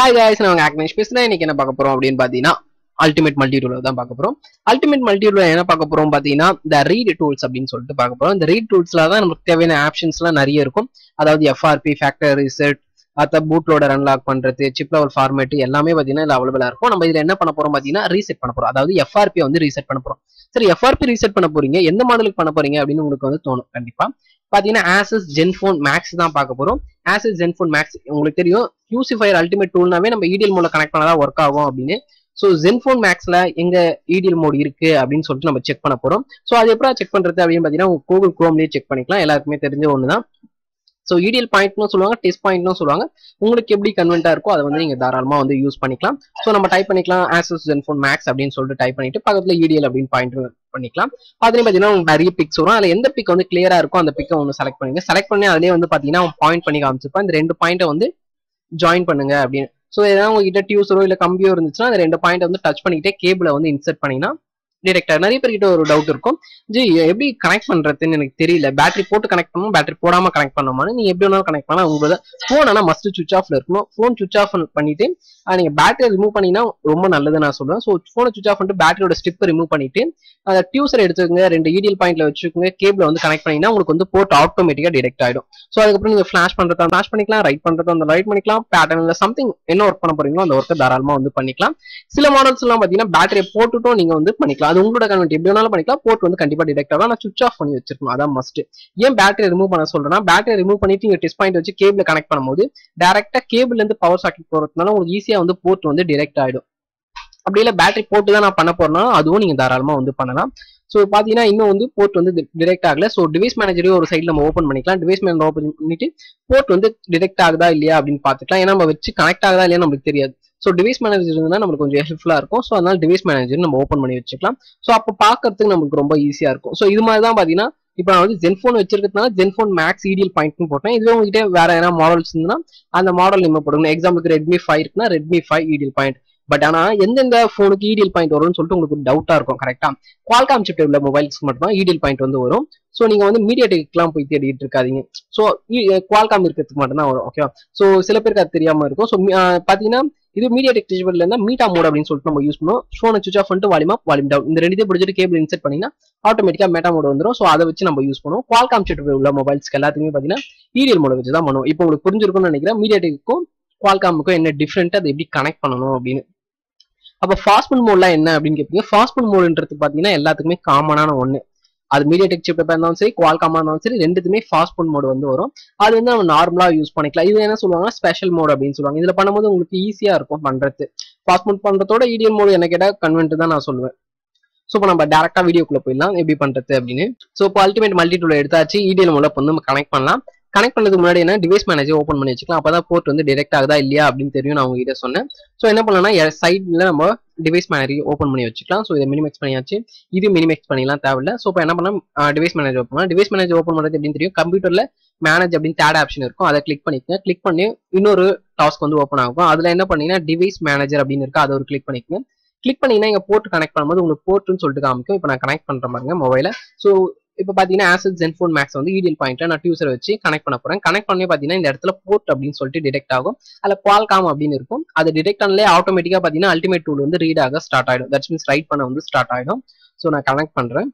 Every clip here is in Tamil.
ஹாய் guys நான் உங்க ஆக்னேஷ் பேசுறேன் இன்னைக்கு என்ன பார்க்க போறோம் அப்படின்னு பாத்தீங்கன்னா அல்டிமேட் மல்டி டூல் தான் பார்க்க போறோம் அல்டிமேட் மல்டி டூல் என்ன பார்க்க போறோம் பாத்தீங்கன்னா இந்த ரீட் டூல்ஸ் அப்படின்னு சொல்லிட்டு பார்க்க போறோம் இந்த ரீட் டூல்ஸ்ல தான் நமக்கு தேவையான ஆப்ஷன்ஸ் எல்லாம் நிறைய இருக்கும் அதாவது எஃப்ஆர்பி ஃபேக்டர் ரிசெட் அத்த பூட் லோடர் அன்லாக் பண்றது சிப் லெவல் ஃபார்மேட் எல்லாமே பாத்தீங்கன்னா இதுல அவைலபிளா இருக்கும் நம்ம இதுல என்ன பண்ண போறோம் பாத்தீங்கன்னா ரீசெட் பண்ண போறோம் அதாவது எஃப்ஆர்பி வந்து ரீசெட் பண்ண போறோம் சரி எஃப்ஆர்பி ரீசெட் பண்ண போறீங்க எந்த மாடலுக்கு பண்ண போறீங்க அப்படின்னு உங்களுக்கு வந்து தோணும் கண்டிப்பா பாத்தீங்கன்னா ஆசஸ் ஜென்ஃபோன் மேக்ஸ் தான் பார்க்க போறோம் ஆசஸ் ஜென்ஃபோன் மேக்ஸ் உங்களுக்கு தெரியும் யூசிஃபயர் அல்டிமேட் டூல்னாவே நம்ம இடிஎல் மோட கனெக்ட் பண்ணாதான் ஒர்க் ஆகும் அப்படின்னு ஸோ ஜென்ஃபோன் மேக்ஸ்ல எங்க இடிஎல் மோட் இருக்கு அப்படின்னு சொல்லிட்டு நம்ம செக் பண்ண போறோம் ஸோ அது எப்படா செக் பண்றது அப்படின்னு பாத்தீங்கன்னா கூகுள் குரோம்லயே செக் பண்ணிக்கலாம் எல்லாருக்குமே தெரிஞ்ச ஒண்ணுதான் ஸோ இடிஎல் பாயிண்ட்னு சொல்லுவாங்க டெஸ்ட் பாயிண்ட்னு சொல்லுவாங்க உங்களுக்கு எப்படி கன்வென்ட்டா இருக்கோ அதை வந்து நீங்க தாராளமா வந்து யூஸ் பண்ணிக்கலாம் ஸோ நம்ம டைப் பண்ணிக்கலாம் ஆசஸ் ஜென்ஃபோன் மேக்ஸ் அப்படின்னு சொல்லிட்டு டைப் பண்ணிட்டு பக்கத்துல இடிஎல் அப்படின்னு பாயிண்ட் பண்ணிக்கலாம் அதுலயும் பாத்தீங்கன்னா உங்களுக்கு நிறைய பிக்ஸ் வரும் அதுல எந்த பிக் வந்து கிளியரா இருக்கோ அந்த பிக்கை ஒன்று செலக்ட் பண்ணுங்க செலக்ட் பண்ணி அதுலயே வந்து பாத்தீங்கன்னா பாயிண்ட் பண்ணி காமிச்சிருப்பேன் இந்த ரெண்டு பாயிண்ட்டை வந்து ஜாயின் பண்ணுங்க அப்படின்னு ஸோ ஏதாவது உங்ககிட்ட டியூசரோ இல்ல கம்பியோ இருந்துச்சுன்னா அந்த ரெண்டு பாயிண்ட் வந்து டச் பண்ணிக்கிட்டே கேபிளை வந்து இன்சர்ட் பண்ணீங்கன்னா டிரெக்டா நிறைய பேர்கிட்ட ஒரு டவுட் இருக்கும் ஜி எப்படி கனெக்ட் பண்றதுன்னு எனக்கு தெரியல பேட்டரி போட்டு கனெக்ட் பண்ணணும் பேட்டரி போடாம கனெக்ட் பண்ணணுமான்னு நீங்க எப்படி வேணாலும் கனெக்ட் பண்ணலாம் உங்களோட ஃபோன் ஆனால் மஸ்ட் சுவிச் ஆஃப்ல இருக்கணும் ஃபோன் சுவிச் ஆஃப் பண்ணிட்டு ஆஹ் நீங்க பேட்டரி ரிமூவ் பண்ணீங்கன்னா ரொம்ப நல்லது நான் சொல்றேன் ஸோ ஃபோனை சுவிச் ஆஃப் பண்ணிட்டு பேட்டரியோட ஸ்டிப்பை ரிமூவ் பண்ணிட்டு அந்த டியூசர் எடுத்துக்கோங்க ரெண்டு இடிஎல் பாயிண்ட்ல வச்சுக்கோங்க கேபிள் வந்து கனெக்ட் பண்ணீங்கன்னா உங்களுக்கு வந்து போர்ட் ஆட்டோமேட்டிக்கா டிடெக்ட் ஆயிடும் ஸோ அதுக்கப்புறம் நீங்க ஃபிளாஷ் பண்றதா ஃபிளாஷ் பண்ணிக்கலாம் ரைட் பண்றதா அந்த ரைட் பண்ணிக்கலாம் பேட்டர்ன்ல சம்திங் என்ன ஒர்க் பண்ண போறீங்களோ அந்த ஒர்க்கை தாராளமா வந்து பண்ணிக்கலாம் சில மாடல்ஸ் எல்லாம் பாத்தீங்கன்னா பேட்டரியை போட்டுட்டும் நீங்க வந்து பண்ணிக்கலாம் அது உங்களோட கன்வென்ட் எப்படி வேணாலும் பண்ணிக்கலாம் போர்ட் வந்து கண்டிப்பா டிடெக்ட் ஆகும் நான் சுவிச் ஆஃப் பண்ணி வச்சிருக்கணும் அதான் மஸ்ட் ஏன் பேட்டரி ரிமூவ் பண்ண சொல்றேன்னா பேட்டரி ரிமூவ் பண்ணிட்டு நீங்க டெஸ்ட் பாயிண்ட் வச்சு கேபிள் கனெக்ட் பண்ணும்போது டேரக்டா கேபிள் இருந்து பவர் சாக்கெட் போறதுனால உங்களுக்கு ஈஸியா வந்து போர்ட் வந்து டிரெக்ட் ஆயிடும் அப்படி இல்ல பேட்டரி போட்டு தான் நான் பண்ண போறேன்னா அதுவும் நீங்க தாராளமா வந்து பண்ணலாம் ஸோ பாத்தீங்கன்னா இன்னும் வந்து போர்ட் வந்து டிரெக்ட் ஆகல ஸோ டிவைஸ் மேனேஜரையும் ஒரு சைடில் நம்ம ஓப்பன் பண்ணிக்கலாம் டிவைஸ் மேனேஜர் ஓப்பன் பண்ணிட்டு போர்ட் வந்து டிரெக்ட் ஆகுதா இல்லையா அப்படின்னு பார்த்துக்கலாம் ஏன்னா நம்ம வச்சு கனெக்ட் ஆகுதா இல்லையா நம்மளுக்கு தெரியாது ஸோ டிவைஸ் மேனேஜர் இருந்தால் நம்மளுக்கு கொஞ்சம் ஹெல்ப்ஃபுல்லாக இருக்கும் ஸோ அதனால டிவைஸ் மேனேஜர் நம்ம ஓப்பன் பண்ணி வச்சுக்கலாம் ஸோ அப்போ பார்க்கறதுக்கு நமக்கு ரொம்ப ஈஸியாக இருக்கும் ஸோ இது மாதிரி தான் பார்த்தீங்கன்னா இப்போ நான் வந்து ஜென்ஃபோன் வச்சிருக்கிறதுனால ஜென்ஃபோன் மேக்ஸ் இடிஎல் பாயிண்ட்னு போட்டேன் இதுவே உங்ககிட்ட வேற எதனா மாடல்ஸ் இருந்ததுன்னா அந்த மாடல் நம்ம போடணும் எக்ஸாம்பிளுக்கு ரெட்மி ஃபைவ் இருக்குன்னா Redmi five EDL point but ஆனா எந்தெந்த போனுக்கு இடிஎல் பாயிண்ட் வரும்னு சொல்லிட்டு உங்களுக்கு ஒரு டவுட்டா இருக்கும் கரெக்டா குவால்காம் சிப் உள்ள மொபைல்ஸ்க்கு மட்டும் தான் இடிஎல் பாயிண்ட் வந்து வரும் ஸோ நீங்க வந்து மீடியா டெக்லாம் போய் தேடிட்டு இருக்காதீங்க ஸோ குவால்காம் இருக்கிறதுக்கு மட்டும் தான் வரும் ஓகேவா ஸோ சில பேருக்கு அது தெரியாம இருக்கும் ஸோ பாத்தீங்கன்னா இது மீடியா டெக் டிஜிட்டல் இருந்தா மீட்டா மோட் அப்படின்னு சொல்லிட்டு நம்ம யூஸ் பண்ணுவோம் ஃபோனை சுவிச் ஆஃப் பண்ணிட்டு வால்யூம் அப் வால்யூம் டவுன் இந்த ரெண்டுத்தையும் பிடிச்சிட்டு கேபிள் இன்செர்ட் பண்ணீங்கன்னா ஆட்டோமேட்டிக்கா மேட்டா மோட் வந்துடும் ஸோ அதை வச்சு நம்ம யூஸ் பண்ணுவோம் குவால்காம் சிப் உள்ள மொபைல்ஸ்க்கு எல்லாத்துக்குமே பாத்தீங்கன்னா இடிஎல் மோட வச்சு தான் பண்ணுவோம் இப்போ உங்களுக்கு புரிஞ்சிருக்கும்னு நினைக்கிறேன் மீடியா டெக்கும் குவால்காமுக்கும் என்ன டிஃப்ரெண்ட் அதை எப்படி கனெக்ட் பண்ணணும் அப்படின்னு அப்ப ஃபாஸ்ட்புட் மோட்லாம் என்ன அப்படின்னு கேட்பீங்க ஃபாஸ்ட்புட் மோடுன்றது பாத்தீங்கன்னா எல்லாத்துக்குமே காமனான ஒண்ணு அது மீடியா டெக் சிப் இருந்தாலும் சரி குவால்காமா இருந்தாலும் சரி ரெண்டுத்துமே ஃபாஸ்ட்புட் மோடு வந்து வரும் அது வந்து நம்ம நார்மலா யூஸ் பண்ணிக்கலாம் இது என்ன சொல்லுவாங்கன்னா ஸ்பெஷல் மோட் அப்படின்னு சொல்லுவாங்க இதுல பண்ணும்போது உங்களுக்கு ஈஸியா இருக்கும் பண்றது ஃபாஸ்ட்புட் பண்றதோட இடிஎல் மோடு என்ன கேட்டா கன்வென்ட் தான் நான் சொல்லுவேன் ஸோ இப்போ நம்ம டேரக்டா வீடியோக்குள்ள போயிடலாம் எப்படி பண்றது அப்படின்னு ஸோ இப்போ அல்டிமேட் மல்டி டூல எடுத்தாச்சு இடிஎல் மோட வந்து நம்ம கனெக்ட் பண்ணலாம் கனெக்ட் பண்ணதுக்கு முன்னாடி என்ன டிவைஸ் மேனேஜர் ஓப்பன் பண்ணி வச்சுக்கலாம் அப்பதான் போர்ட் வந்து டிரெக்ட் ஆகுதா இல்லையா அப்படின்னு தெரியும் நான் உங்ககிட்ட சொன்னேன் ஸோ என்ன பண்ணலாம்னா சைட்ல நம்ம டிவைஸ் மேனேஜர் ஓப்பன் பண்ணி வச்சுக்கலாம் ஸோ இதை மினிமெக்ஸ் பண்ணியாச்சு இது மினிமெக்ஸ் பண்ணிக்கலாம் தேவையில்ல ஸோ இப்போ என்ன பண்ணலாம் டிவைஸ் மேனேஜர் ஓப்பன் பண்ணலாம் டிவைஸ் மேனேஜர் ஓப்பன் பண்ணுறது எப்படின்னு தெரியும் கம்ப்யூட்டர்ல மேனேஜ் அப்படின்னு தேர்ட் ஆப்ஷன் இருக்கும் அதை கிளிக் பண்ணிக்கோங்க கிளிக் பண்ணி இன்னொரு டாஸ்க் வந்து ஓப்பன் ஆகும் அதுல என்ன பண்ணீங்கன்னா டிவைஸ் மேனேஜர் அப்படின்னு இருக்கு அதை ஒரு கிளிக் பண்ணிக்கோங்க கிளிக் பண்ணீங்கன்னா இங்க போர்ட் கனெக்ட் பண்ணும்போது உங்களுக்கு போர்ட்னு சொல்லிட்டு காமிக்கும் இப்போ நான் கனெக்ட் பண்ற பாருங்க மொபைல ஸோ இப்போ பார்த்தீங்கன்னா ஆசஸ் ஜென்ஃபோன் மேக்ஸ் வந்து இடிஎல் பாயிண்ட்ல நான் டியூசர் வச்சு கனெக்ட் பண்ண போறேன் கனெக்ட் பண்ணி பார்த்தீங்கன்னா இந்த இடத்துல போர்ட் அப்படின்னு சொல்லிட்டு டிடெக்ட் ஆகும் அதில் குவால்காம் அப்படின்னு இருக்கும் அது டிடெக்ட் ஆனலே ஆட்டோமேட்டிக்கா பார்த்தீங்கன்னா அல்டிமேட் டூல் வந்து ரீட் ஆக ஸ்டார்ட் ஆயிடும் தட்ஸ் மீன்ஸ் ரைட் பண்ண வந்து ஸ்டார்ட் ஆயிடும் ஸோ நான் கனெக்ட் பண்றேன்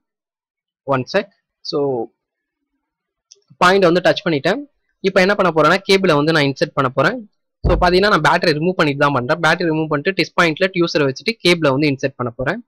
ஒன் செக் ஸோ பாயிண்ட் வந்து டச் பண்ணிட்டேன் இப்போ என்ன பண்ண போறேன்னா கேபிளை வந்து நான் இன்செர்ட் பண்ண போறேன் ஸோ பார்த்தீங்கன்னா நான் பேட்டரி ரிமூவ் பண்ணிட்டு தான் பண்றேன் பேட்டரி ரிமூவ் பண்ணிட்டு டெஸ்ட் பாயிண்ட்ல டியூசரை வச்சுட்டு கேபிளை வந்து இன்செர்ட் பண்ண போறேன்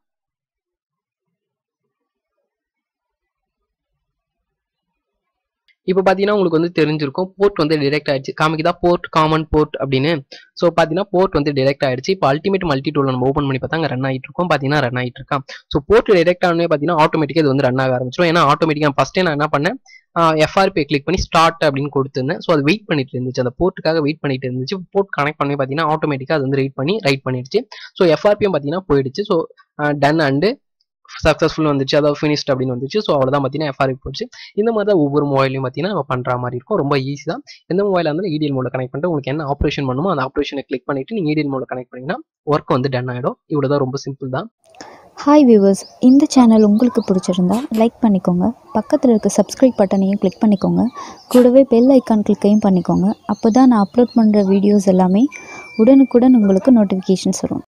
இப்போ பார்த்தீங்கன்னா உங்களுக்கு வந்து தெரிஞ்சிருக்கும் போர்ட் வந்து டிரெக்ட் ஆயிடுச்சு காமிக்குதா போர்ட் காமன் போர்ட் அப்படின்னு ஸோ பார்த்தீங்கன்னா போர்ட் வந்து டிரெக்ட் ஆயிடுச்சு இப்போ அல்டிமேட் மல்டி டூல் நம்ம ஓப்பன் பண்ணி பார்த்தா அங்கே ரன் ஆகிட்டு இருக்கும் பார்த்தீங்கன்னா ரன் ஆகிட்டு இருக்கான் ஸோ போர்ட் டிரெக்ட் ஆனே பார்த்தீங்கன்னா ஆட்டோமேட்டிக்காக இது வந்து ரன் ஆக ஆரம்பிச்சிடும் ஏன்னா ஆட்டோமேட்டிக்காக ஃபஸ்ட்டே நான் என்ன பண்ணேன் எஃப்ஆர்பி கிளிக் பண்ணி ஸ்டார்ட் அப்படின்னு கொடுத்துருந்தேன் ஸோ அது வெயிட் பண்ணிட்டு இருந்துச்சு அந்த போர்ட்டுக்காக வெயிட் பண்ணிட்டு இருந்துச்சு போர்ட் கனெக்ட் பண்ணி பார்த்தீங்கன்னா ஆட்டோமேட்டிக்காக அது வந்து ரீட் பண்ணி ரைட் பண்ணிடுச்சு ஸோ எஃப்ஆர்பியும் பார்த்தீங்கன்னா போயிடுச்சு ஸோ டன் அண்டு சக்ஸஸ்ஃபுல் வந்துச்சு அதாவது ஃபினிஷ்ட் அப்படின்னு வந்துச்சு ஸோ அவ்வளோதான் பார்த்தீங்கன்னா எஃப்ஆர்பி போச்சு இந்த மாதிரி தான் ஒவ்வொரு மொபைலையும் பார்த்தீங்கன்னா நம்ம பண்ணுற மாதிரி இருக்கும் ரொம்ப ஈஸி தான் எந்த மொபைல் இருந்தாலும் இடிஎல் மோட கனெக்ட் பண்ணிட்டு உங்களுக்கு என்ன ஆப்ரேஷன் பண்ணுமோ அந்த ஆப்ரேஷனை கிளிக் பண்ணிட்டு நீங்கள் இடிஎல் மோட கனெக்ட் பண்ணிங்கன்னா ஒர்க் வந்து டன் ஆகிடும் இவ்வளோ தான் ரொம்ப சிம்பிள் தான் ஹாய் வியூவர்ஸ் இந்த சேனல் உங்களுக்கு பிடிச்சிருந்தா லைக் பண்ணிக்கோங்க பக்கத்தில் இருக்க சப்ஸ்கிரைப் பட்டனையும் கிளிக் பண்ணிக்கோங்க கூடவே பெல் ஐக்கான் கிளிக்கையும் பண்ணிக்கோங்க அப்போ தான் நான் அப்லோட் பண்ணுற வீடியோஸ் எல்லாமே உடனுக்குடன் உங்களுக்கு நோட்டிஃபிகேஷன்ஸ் வரும்